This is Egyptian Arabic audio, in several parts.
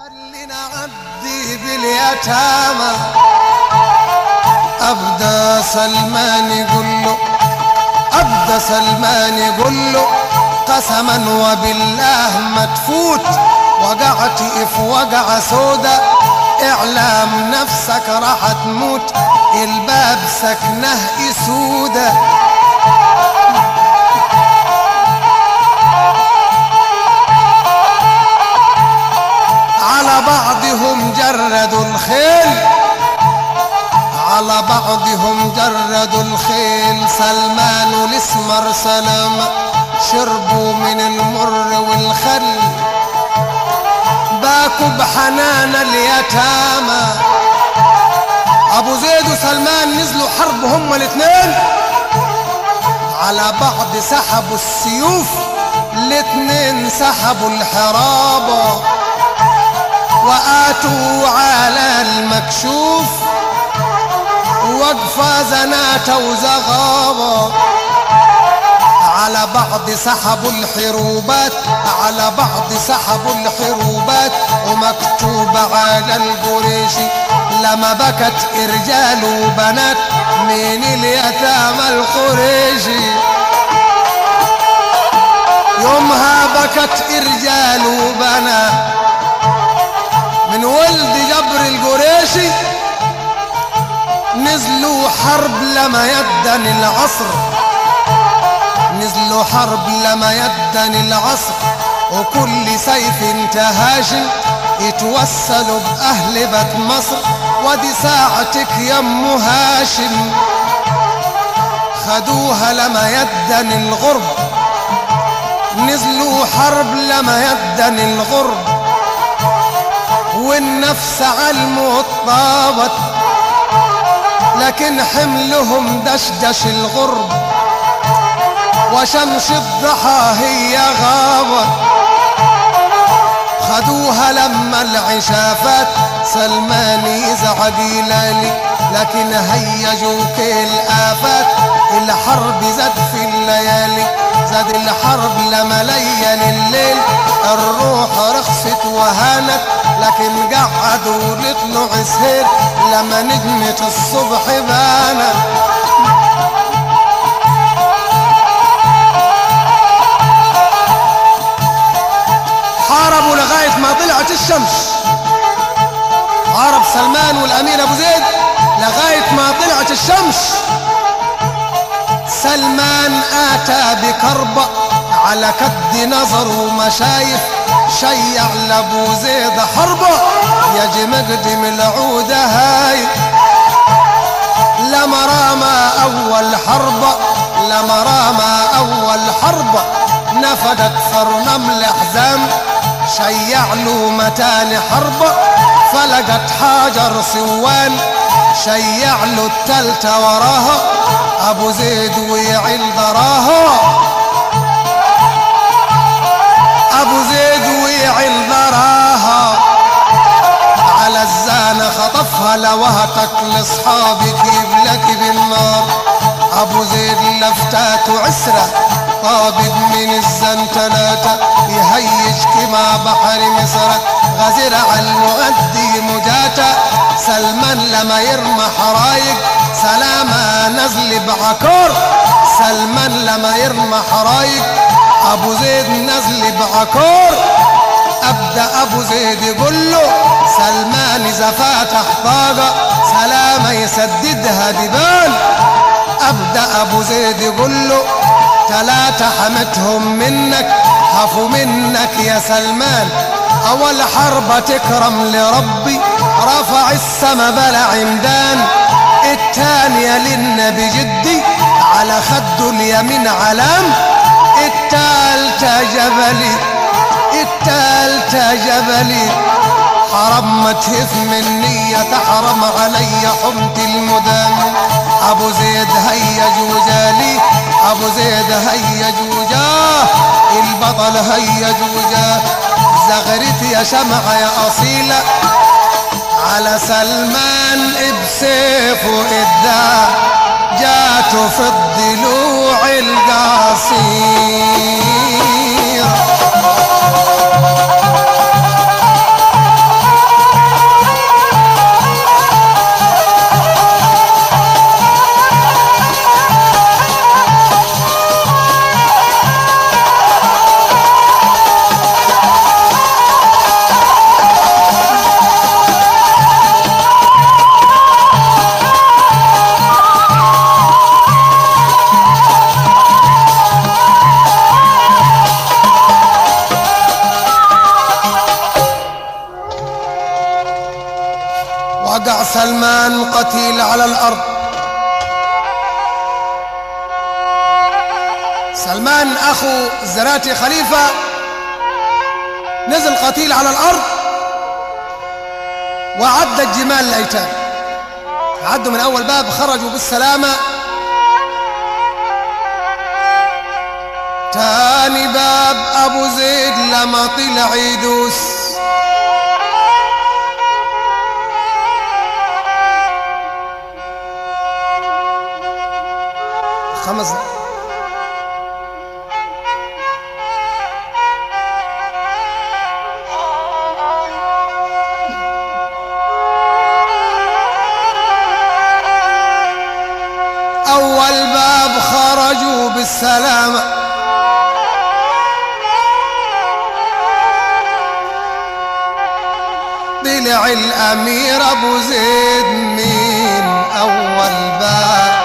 خلينا عدي باليتامى ابدا سلمان يقول له ابدا سلمان يقول له قسما وبالله ما تفوت وقعت في وقعة سودا اعلام نفسك راح تموت الباب سكنه اسوده على بعضهم جردوا الخيل على بعضهم جردوا الخيل سلمان والاسمر سلام شربوا من المر والخل باكوا بحنان اليتامى ابو زيد وسلمان نزلوا حرب هما الاثنين على بعض سحبوا السيوف الاثنين سحبوا الحرابه وآتوا على المكشوف وقفة زناتة وزغابة على بعض سحبوا الحروبات على بعض سحبوا الحروبات ومكتوب على القريش لما بكت رجال وبنات من اليتامى القريشي يومها بكت رجال وبنات من ولد جبر القريشي نزلوا حرب لما يدن العصر نزلوا حرب لما يدن العصر وكل سيف انتهاش يتوسلوا بأهل بيت مصر ودي ساعتك يا ام هاشم خدوها لما يدن الغرب نزلوا حرب لما يدن الغرب والنفس على الموت طابت لكن حملهم دشدش الغرب وشمس الضحى هي غابت خدوها لما العشافات سلمان يزعق يلالي لكن هيجوا الآفات الحرب زاد في الليالي زاد الحرب لما ليل الليل الروح رخصت وهانت لكن قعدوا لطلع سهير لما نجمة الصبح بانت حاربوا لغاية ما طلعت الشمس حارب سلمان والأمير أبو زيد لغاية ما طلعت الشمس سلمان آتى بكربة على كد نظر ومشايف شيع لابو زيد حربه يجي مقدم العودة هاي لما رامى أول حربة لما رامى أول حربة نفدت فرنم الأحزام شيع له متان حربة فلقت حجر سوان شيع له التالتة وراها أبو زيد ويعل ضراها أبو زيد ويعل ضراها على الزانة خطفها لوهتك لاصحابك يبلك بالنار أبو زيد لفتات عسرة طابق من الزن تلاتة يهيج كما بحر مصر غزر على المؤدي مجاتا سلمان لما يرمى حرايق سلامة نزل بعكار سلمان لما يرمى حرايق ابو زيد نزل بعكار ابدا ابو زيد يقول له سلمان اذا فاتح طاقه سلامه يسددها دبان ابدا ابو زيد يقول له تلاتة حمتهم منك خافوا منك يا سلمان اول حربة تكرم لربي رفع السما بلا عمدان التانية للنبي جدي على خده اليمين علام التالتة جبلي التالتة جبلي حرم ما تهف مني تحرم علي حمت المدام ابو زيد هيج وجالي ابو زيد هيج وجاه البطل هيج وجاه زغرتي يا شمعة يا اصيلة على سلمان بسيفه اداه جاته في الضلوع القصير سلمان قتيل على الأرض سلمان أخو الزراتي خليفة نزل قتيل على الأرض وعد الجمال الأيتام عدوا من أول باب خرجوا بالسلامة تاني باب أبو زيد لما طلع يدوس خمس أول باب خرجوا بالسلامة طلع الأمير أبو زيد من أول باب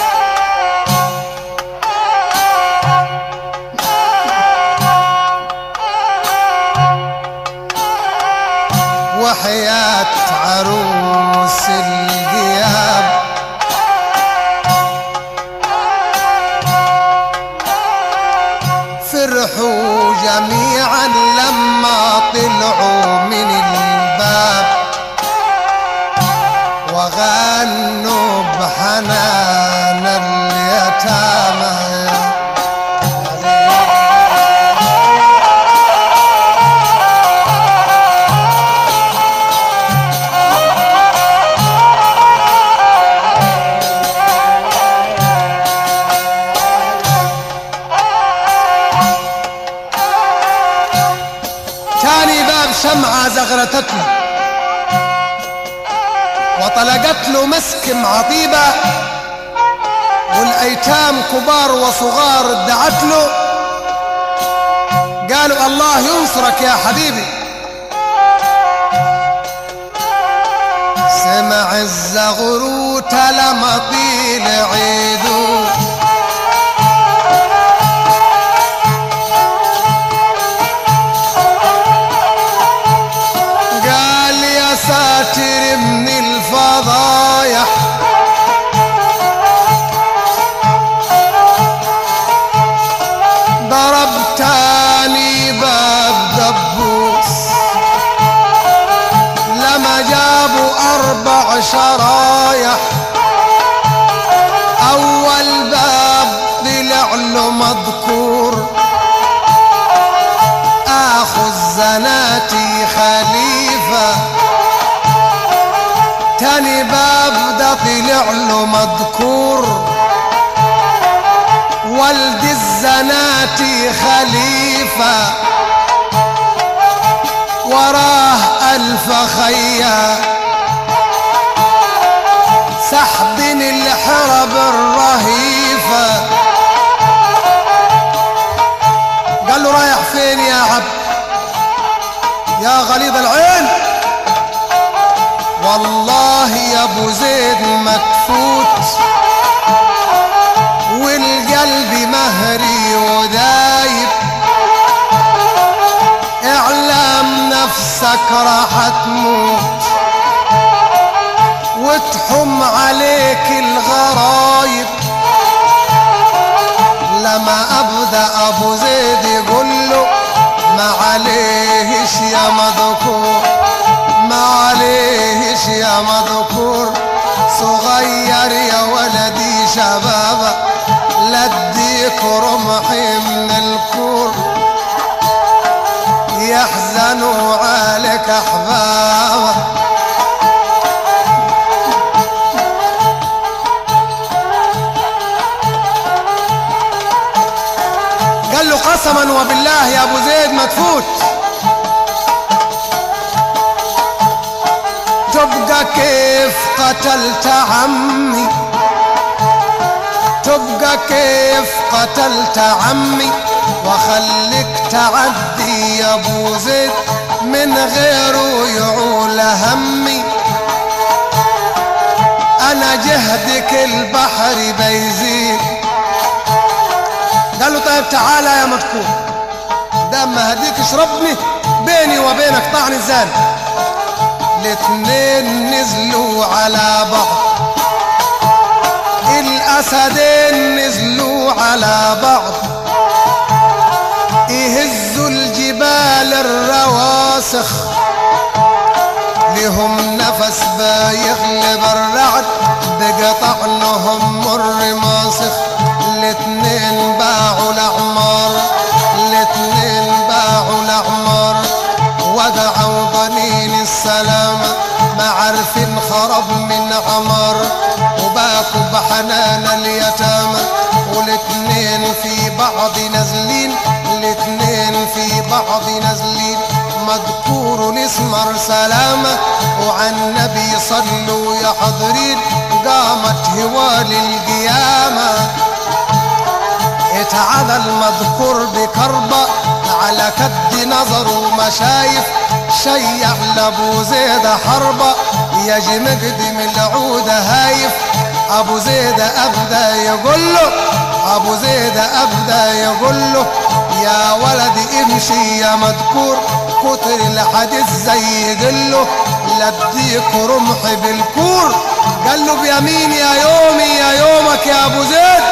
وحياة عروس القيام فرحوا جميعا لما طلعوا من الباب وغنوا بحنان اليتامى تاني باب شمعة زغرتت له وطلقت له مسكم عطيبة والأيتام كبار وصغار ادعت له قالوا الله ينصرك يا حبيبي سمع الزغروت لما طيل عيدو قال يا ساتر من الفضايح ضرب تاني باب دبوس لما جابوا أربع شرايح أول باب طلع له مذكور اخو الزناتي خليفة تاني باب ده طلع له مذكور ولد الزناتي خليفة وراه ألف خيا سحب الحرب الرهيفه قال له رايح فين يا عبد يا غليظ العين والله يا ابو زيد مكفوت والقلب مهري ودايب اعلم نفسك راح تموت وتحم عليك الغرايب لما ابدا ابو زيد يقول له ما عليهش يا مذكور ما عليهش يا مذكور صغير يا ولدي شبابا لا اديك رمحي من الكور يحزنوا عليك احبابا قال له قسما وبالله يا ابو زيد ما تفوت تبقى كيف قتلت عمي تبقى كيف قتلت عمي وخليك تعدي يا ابو زيد من غيره يعول همي انا جهدك البحر بيزيد قال له طيب تعالى يا مذكور ده اما هديك اشربني بيني وبينك طعن الزاني الاتنين نزلوا على بعض الاسدين نزلوا على بعض يهزوا الجبال الرواسخ لهم نفس بيغلب الرعد بقطعنهم مر ماسخ الاتنين باعوا الاعمار الاتنين باعوا الاعمار ودعوا ضنين السلامة ما عارفين خرب من عمر وباكوا بحنان اليتامى والاتنين في بعض نازلين الاتنين في بعض نازلين مذكور الاسمر سلامة وعن النبي صلوا يا حاضرين قامت هوال القيامة اتعدى المذكور بكربة على كد نظر ومشايف شيع لابو زيد حربة يجي مقدم العودة هايف ابو زيد ابدا يقول له ابو زيد ابدا يقول له يا ولدي امشي يا مذكور كتر الحديث زي قله لا اديك رمح بالكور قال له بيمين يا يومي يا يومك يا ابو زيد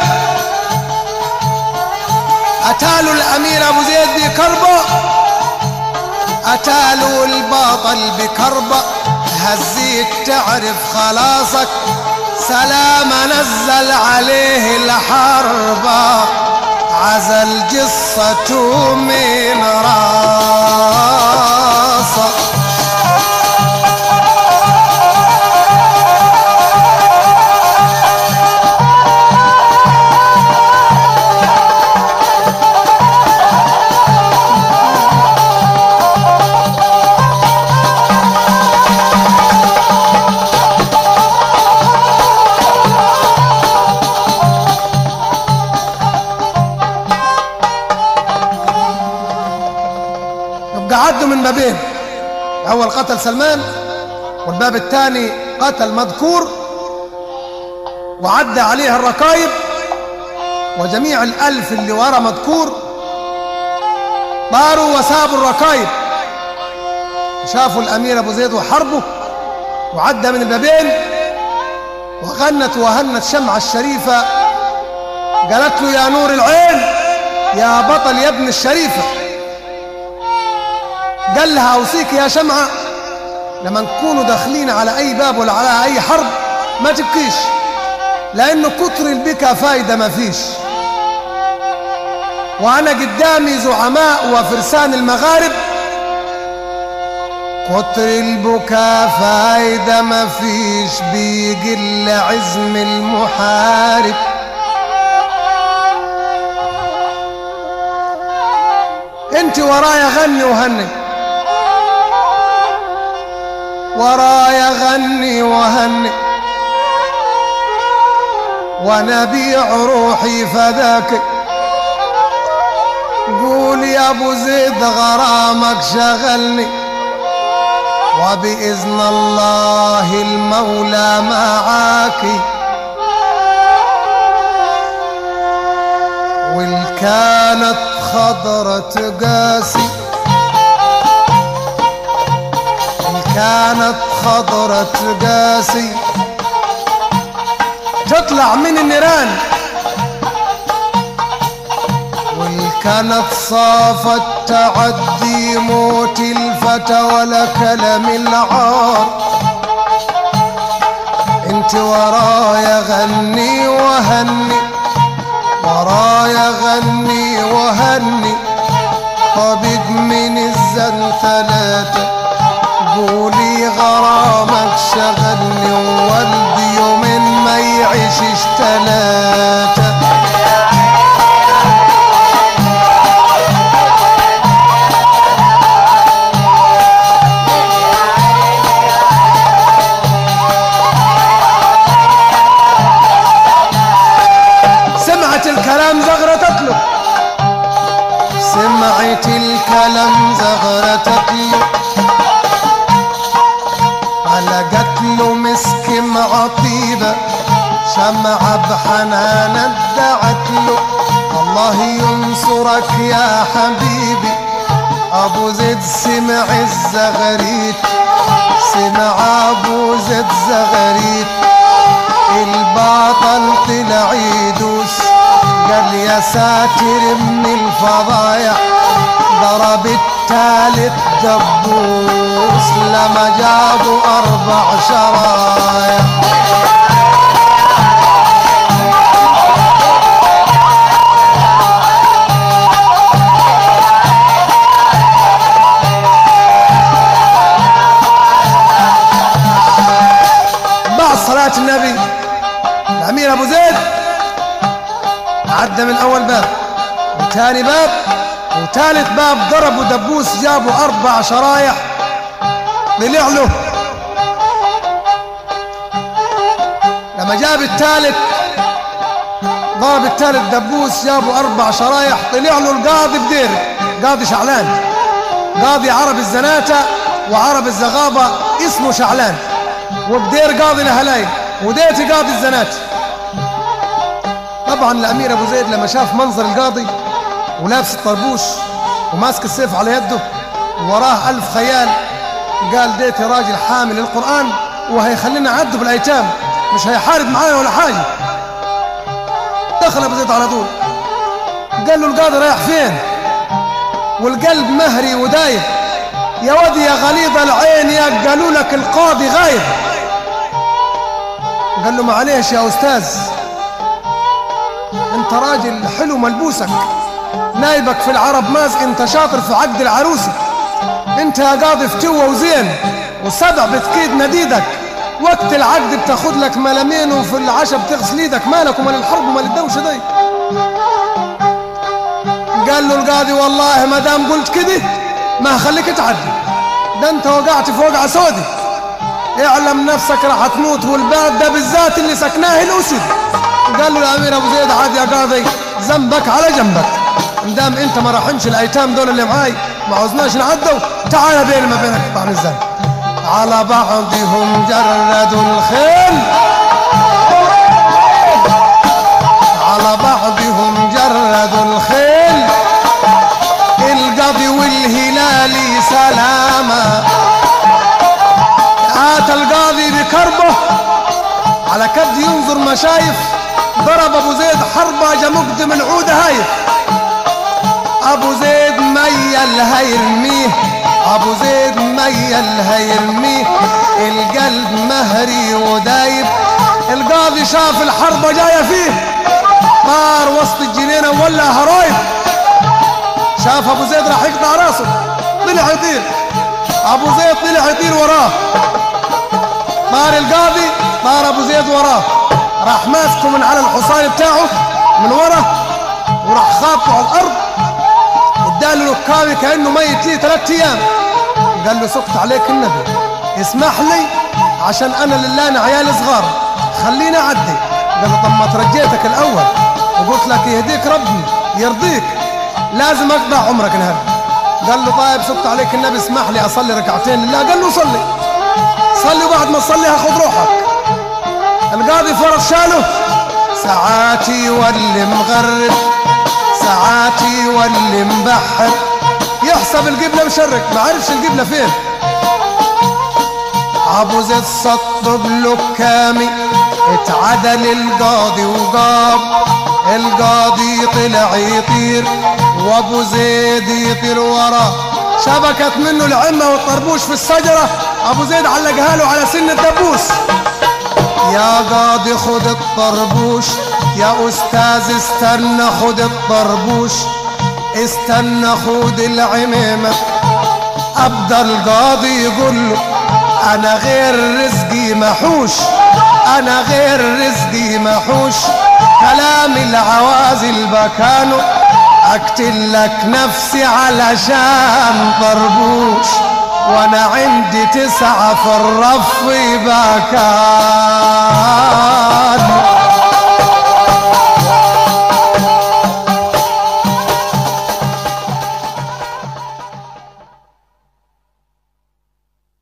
اتالوا الامير ابو زيد بكربه اتالوا الباطل بكربه هزيت تعرف خلاصك سلام نزل عليه الحربة عزل جصته من راسه يبقى عدوا من بابين اول قتل سلمان والباب الثاني قتل مذكور وعدى عليه الركايب وجميع الألف اللي ورا مذكور طاروا وسابوا الركايب شافوا الأمير أبو زيد وحربه وعدى من البابين وغنت وهنت شمعة الشريفة قالت له يا نور العين يا بطل يا ابن الشريفة قال لها أوصيك يا شمعة لما نكونوا داخلين على أي باب ولا على أي حرب ما تبكيش لأنه كتر البكا فايدة ما فيش وأنا قدامي زعماء وفرسان المغارب كتر البكا فايدة ما فيش بيقل عزم المحارب انت ورايا غني وهني ورايا غني وهني وانا بيع روحي فداك قول يا ابو زيد غرامك شغلني وبإذن الله المولى معاكي والكانت خضرة تقاسي كانت خضرة تقاسي تطلع من النيران والكانت صافت تعدي موت الفتى ولا كلم العار انت ورايا غني وهني ورايا غني وهني طبق من الزن ثلاثة قولي غرامك شغلني ووالدي يومين ما يعيشش ثلاثة سمعت الكلام زغرتت له سمعت الكلام زغرتت له علقت له مسك معطيبة شمعة بحنان ادعت له الله ينصرك يا حبيبي ابو زيد سمع الزغريت سمع ابو زيد زغريت البطل طلع يدوس قال يا ساتر من الفضايع ضرب التالت دبوس لما جابوا اربع شرايع بعد صلاة النبي الأمير أبو زيد عدى من أول باب وتاني باب وتالت باب ضربوا دبوس جابوا أربع شرايح طلع له لما جاب التالت ضرب التالت دبوس جابوا أربع شرايح طلع له القاضي بدير قاضي شعلان قاضي عرب الزناتة وعرب الزغابة اسمه شعلان وبدير قاضي لهلايل وديتي قاضي الزنات طبعا الامير ابو زيد لما شاف منظر القاضي ولابس الطربوش وماسك السيف على يده وراه ألف خيال قال ديتي راجل حامل القرآن وهيخلينا عدوا بالايتام مش هيحارب معانا ولا حاجة دخل ابو زيد على طول قال له القاضي رايح فين والقلب مهري ودايب يا ودي يا غليظ العين يا قالوا لك القاضي غايب قال له معليش يا استاذ انت راجل حلو ملبوسك نايبك في العرب ماز انت شاطر في عقد العروسة انت يا قاضي فتوة وزين والسبع بتكيد نديدك وقت العقد بتاخد لك ملامين وفي العشاء بتغسل ايدك مالك ومال الحرب ومال الدوشة دي قال له القاضي والله ما دام قلت كده ما هخليك تعدي ده انت وقعت في وقعة سودي اعلم نفسك راح تموت والبلد ده بالذات اللي سكناه الاسد قال له الامير ابو زيد عاد يا قاضي ذنبك على جنبك مدام انت ما راحمش الايتام دول اللي معاي ما عوزناش نعدوا تعال بيني ما بينك طعن ازاي على بعضهم جردوا الخيل على بعضهم جردوا الخيل القاضي والهلالي سلامة آتى القاضي بكربه على كد ينظر ما شايف ضرب ابو زيد حربة مقدم العودة هايف ابو زيد ميل هيرميه ابو زيد ميل هيرميه القلب مهري ودايب القاضي شاف الحربة جاية فيه طار وسط الجنينة ولا هرايب شاف ابو زيد راح يقطع راسه طلع يطير ابو زيد طلع يطير وراه طار القاضي طار ابو زيد وراه راح ماسكه من على الحصان بتاعه من ورا وراح خابطه على الارض اداله لكاوي كانه ميت ليه ثلاث ايام قال له سكت عليك النبي اسمح لي عشان انا لله انا عيال صغار خليني اعدي قال له طب ما ترجيتك الاول وقلت لك يهديك ربي يرضيك لازم اقطع عمرك النهارده قال له طيب سكت عليك النبي اسمح لي اصلي ركعتين لله قال له صلي صلي وبعد ما تصلي هاخد روحك القاضي فرض شاله ساعاتي واللي مغرب ساعاتي واللي مبحر يحسب القبلة مشرك ما عرفش القبلة فين ابو زيد سطب له كامي اتعدل القاضي وقام القاضي طلع يطير وابو زيد يطير وراه شبكت منه العمة والطربوش في الشجرة ابو زيد علقها له على سن الدبوس يا قاضي خد الطربوش يا استاذ استنى خد الطربوش استنى خد العمامة ابدا القاضي يقول له انا غير رزقي محوش انا غير رزقي محوش كلام العوازل بكانوا اقتل لك نفسي علشان طربوش وانا عندي تسعة في الرف بكانوا